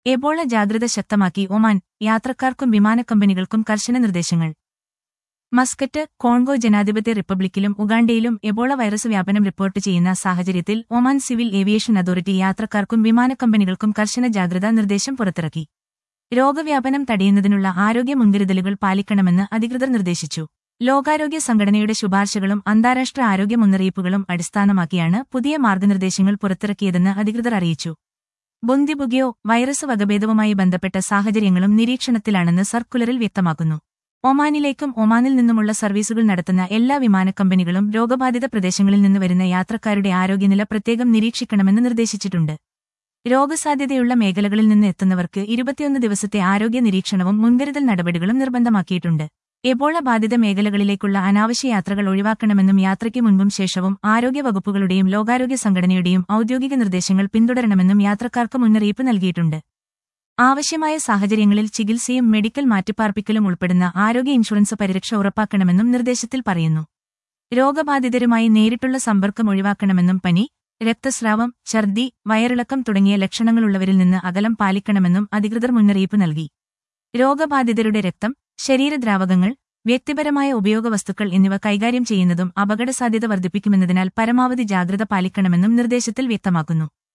Ebola ജാഗ്രത ശക്തമാക്കി Oman യാത്രക്കാർക്കും വിമാനക്കമ്പനികൾക്കും കർശന നിർദ്ദേശങ്ങൾ മസ്കറ്റ് കോൺഗോ ജനാധിപത്യ റിപ്പബ്ലിക്കിലും ഉഗാണ്ടയിലും എബോള വൈറസ് വ്യാപനം റിപ്പോർട്ട് ചെയ്യുന്ന സാഹചര്യത്തിൽ ഒമാൻ സിവിൽ ഏവിയേഷൻ അതോറിറ്റി യാത്രക്കാർക്കും വിമാനക്കമ്പനികൾക്കും കർശന ജാഗ്രതാ നിർദ്ദേശം പുറത്തിറക്കി രോഗവ്യാപനം തടയുന്നതിനുള്ള ആരോഗ്യ മുൻകരുതലുകൾ പാലിക്കണമെന്ന് അധികൃതർ നിർദ്ദേശിച്ചു ലോകാരോഗ്യ സംഘടനയുടെ ശുപാർശകളും അന്താരാഷ്ട്ര ആരോഗ്യ മുന്നറിയിപ്പുകളും അടിസ്ഥാനമാക്കിയാണ് പുതിയ മാർഗനിർദ്ദേശങ്ങൾ പുറത്തിറക്കിയതെന്ന് അധികൃതർ അറിയിച്ചു ബൊന്തിബുഗയോ വൈറസ് വകഭേദവുമായി ബന്ധപ്പെട്ട സാഹചര്യങ്ങളും നിരീക്ഷണത്തിലാണെന്ന് സർക്കുലറിൽ വ്യക്തമാക്കുന്നു ഒമാനിലേക്കും ഒമാനിൽ നിന്നുമുള്ള സർവീസുകൾ നടത്തുന്ന എല്ലാ വിമാനക്കമ്പനികളും രോഗബാധിത പ്രദേശങ്ങളിൽ നിന്ന് വരുന്ന യാത്രക്കാരുടെ ആരോഗ്യനില പ്രത്യേകം നിരീക്ഷിക്കണമെന്ന് നിർദ്ദേശിച്ചിട്ടുണ്ട് രോഗസാധ്യതയുള്ള മേഖലകളിൽ നിന്ന് എത്തുന്നവർക്ക് ഇരുപത്തിയൊന്ന് ദിവസത്തെ ആരോഗ്യ നിരീക്ഷണവും മുൻകരുതൽ നടപടികളും നിർബന്ധമാക്കിയിട്ടുണ്ട് എബോള ബാധിത മേഖലകളിലേക്കുള്ള അനാവശ്യ യാത്രകൾ ഒഴിവാക്കണമെന്നും യാത്രയ്ക്ക് മുൻപും ശേഷവും ആരോഗ്യ വകുപ്പുകളുടെയും ലോകാരോഗ്യ സംഘടനയുടെയും ഔദ്യോഗിക നിർദ്ദേശങ്ങൾ പിന്തുടരണമെന്നും യാത്രക്കാർക്ക് മുന്നറിയിപ്പ് നൽകിയിട്ടുണ്ട് ആവശ്യമായ സാഹചര്യങ്ങളിൽ ചികിത്സയും മെഡിക്കൽ മാറ്റിപ്പാർപ്പിക്കലും ഉൾപ്പെടുന്ന ആരോഗ്യ ഇൻഷുറൻസ് പരിരക്ഷ ഉറപ്പാക്കണമെന്നും നിർദ്ദേശത്തിൽ പറയുന്നു രോഗബാധിതരുമായി നേരിട്ടുള്ള സമ്പർക്കം ഒഴിവാക്കണമെന്നും പനി രക്തസ്രാവം ഛർദി വയറിളക്കം തുടങ്ങിയ ലക്ഷണങ്ങളുള്ളവരിൽ നിന്ന് അകലം പാലിക്കണമെന്നും അധികൃതർ മുന്നറിയിപ്പ് നൽകി രോഗബാധിതരുടെ രക്തം ശരീരദ്രാവകങ്ങൾ വ്യക്തിപരമായ ഉപയോഗവസ്തുക്കൾ എന്നിവ കൈകാര്യം ചെയ്യുന്നതും അപകടസാധ്യത വർദ്ധിപ്പിക്കുമെന്നതിനാൽ പരമാവധി ജാഗ്രത പാലിക്കണമെന്നും നിർദ്ദേശത്തിൽ വ്യക്തമാക്കുന്നു